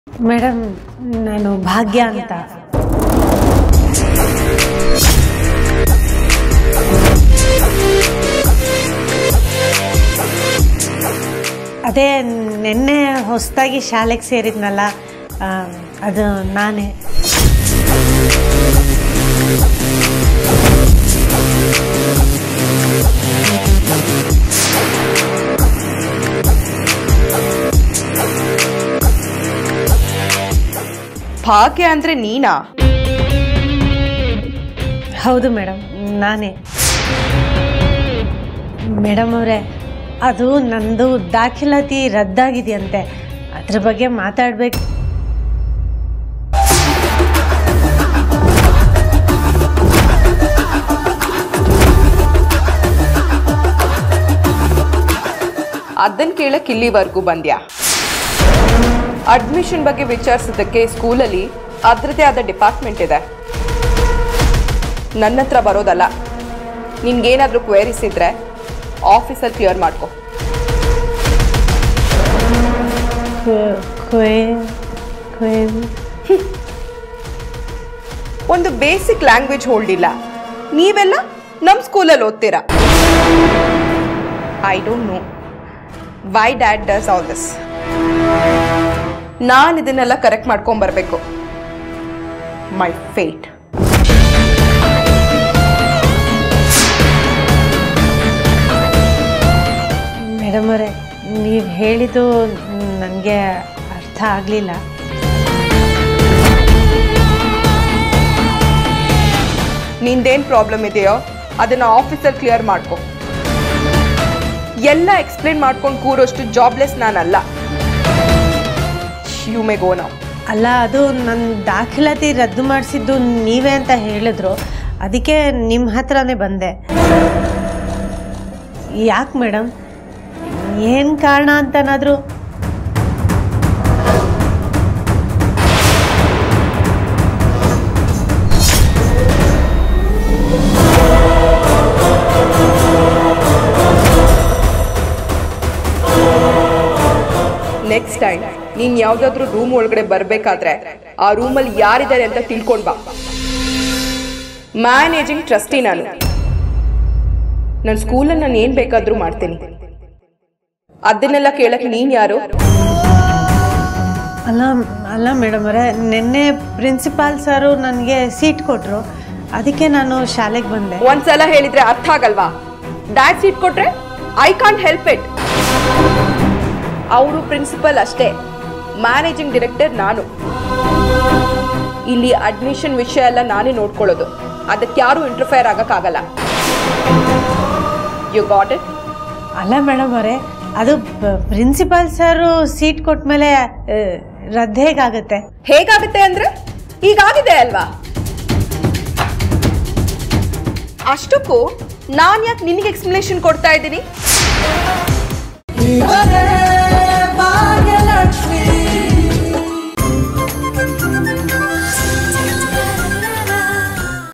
madam ನಾನು ಭಾಗ್ಯ ಅಂತ ಅದೇ ನಿನ್ನೆ ಹೊಸದಾಗಿ ಶಾಲೆಗೆ ಸೇರಿದ್ನಲ್ಲ ಆ, ಅದು ನಾನೇ ಭಾಗ್ಯ ಅಂದ್ರೆ ನೀನಾ ಹೌದು ಮೇಡಮ್ ನಾನೇ ಮೇಡಮ್ ಅವರೇ ಅದು ನಂದು ದಾಖಲಾತಿ ರದ್ದಾಗಿದೆಯಂತೆ ಅದ್ರ ಬಗ್ಗೆ ಮಾತಾಡ್ಬೇಕು ಅದನ್ನ ಕೇಳಕ್ ಇಲ್ಲಿವರೆಗೂ ಬಂದ್ಯಾ ಅಡ್ಮಿಷನ್ ಬಗ್ಗೆ ವಿಚಾರಿಸೋದಕ್ಕೆ ಸ್ಕೂಲಲ್ಲಿ ಅದ್ರದ್ದೇ ಆದ ಡಿಪಾರ್ಟ್ಮೆಂಟ್ ಇದೆ ನನ್ನ ಹತ್ರ ಬರೋದಲ್ಲ ನಿನ್ಗೇನಾದ್ರೂ ಕ್ವೇರೀಸ್ ಇದ್ರೆ ಆಫೀಸಲ್ಲಿ ಕ್ಲಿಯರ್ ಮಾಡ್ಕೊ ಕ್ವೆ- ಕ್ವೆ- ಕ್ವೆ- ಒಂದು ಬೇಸಿಕ್ ಲ್ಯಾಂಗ್ವೇಜ್ ಹೋಲ್ಡ್ ಇಲ್ಲ ನೀವೆಲ್ಲ ನಮ್ಮ ಸ್ಕೂಲಲ್ಲಿ ಓದ್ತೀರಾ I don't know why dad does all this ನಾನು ಇದನ್ನೆಲ್ಲ ಕರೆಕ್ಟ್ ಮಾಡ್ಕೊಂಬರ್ಬೇಕು ಮೈ ಫೇಟ್ ಮೇಡಮ್ ಅವರೇ ನೀವು ಹೇಳಿದ್ದು ನನಗೆ ಅರ್ಥ ಆಗಲಿಲ್ಲ ನಿಂದೇನು ಪ್ರಾಬ್ಲಮ್ ಇದೆಯೋ ಅದನ್ನು ಆಫೀಸಲ್ಲಿ ಕ್ಲಿಯರ್ ಮಾಡ್ಕೊ ಎಲ್ಲ ಎಕ್ಸ್ಪ್ಲೇನ್ ಮಾಡ್ಕೊಂಡು ಕೂರೋಷ್ಟು ಜಾಬ್ಲೆಸ್ ನಾನಲ್ಲ ಯು ಮೇ ಗೋ ನಾವು ಅಲ್ಲ ಅದು ನನ್ನ ದಾಖಲಾತಿ ರದ್ದು ಮಾಡಿಸಿದ್ದು ನೀವೇ ಅಂತ ಹೇಳಿದ್ರು ಅದಕ್ಕೆ ನಿಮ್ಮ ಹತ್ರನೇ ಬಂದೆ ಯಾಕೆ ಮೇಡಮ್ ಏನು ಕಾರಣ ಅಂತನಾದರೂ ನೆಕ್ಸ್ಟ್ ಟೈಮ್ ನೀನ್ ಯಾವ್ದಾದ್ರು ರೂಮ್ ಒಳಗಡೆ ಬರ್ಬೇಕಾದ್ರೆ ಆ ರೂಮಲ್ಲಿ ಯಾರಿದ್ದಾರೆ ಅಂತ ತಿಳ್ಕೊಂಡ್ ಬಾ ಮ್ಯಾನೇಜಿಂಗ್ ಟ್ರಸ್ಟಿ ನಾನು ನನ್ನ ಸ್ಕೂಲಲ್ಲಿ ನಾನು ಏನ್ ಬೇಕಾದ್ರೂ ಮಾಡ್ತೀನಿ ಅದನ್ನೆಲ್ಲ ಕೇಳಕ್ ನೀನ್ ಯಾರು ಅಲ್ಲ ಅಲ್ಲ ಮೇಡಮ್ ಅವರೇ ನಿನ್ನೆ ಪ್ರಿನ್ಸಿಪಾಲ್ ಸರು ನನಗೆ ಸೀಟ್ ಕೊಟ್ಟರು ಅದಕ್ಕೆ ನಾನು ಶಾಲೆಗೆ ಬಂದೆ ಒಂದ್ಸಲ ಹೇಳಿದ್ರೆ ಅರ್ಥ ಆಗಲ್ವಾ ಡ್ಯಾಡ್ ಸೀಟ್ ಕೊಟ್ರೆ ಐ ಕಾಂಟ್ ಹೆಲ್ಪ್ ಇಟ್ ಅವರು ಪ್ರಿನ್ಸಿಪಲ್ ಅಷ್ಟೇ ಮ್ಯಾನೇಜಿಂಗ್ ಡೈರೆಕ್ಟರ್ ನಾನು ಇಲ್ಲಿ ಅಡ್ಮಿಷನ್ ವಿಷಯ ಎಲ್ಲ ನಾನೇ ನೋಡ್ಕೊಳ್ಳೋದು ಅದಕ್ಕೆ ಯಾರು ಇಂಟರ್ಫೇರ್ ಆಗಕ್ಕಾಗಲ್ಲ ಯು ಗಾಟ್ ಇಟ್ ಅಲ್ಲ ಮೇಡಮ್ ಅವರೇ ಅದು ಪ್ರಿನ್ಸಿಪಾಲ್ ಸರು ಸೀಟ್ ಕೊಟ್ಟ ಮೇಲೆ ರದ್ದು ಹೇಗಾಗುತ್ತೆ ಹೇಗಾಗುತ್ತೆ ಅಂದ್ರೆ ಈಗಾಗಿದೆ ಅಲ್ವಾ ಅಷ್ಟಕ್ಕೂ ನಾನ್ ಯಾಕೆ ನಿನಗೆ ಎಕ್ಸ್ಪ್ಲನೇಷನ್ ಕೊಡ್ತಾ ಇದ್ದೀನಿ ಇವರೇ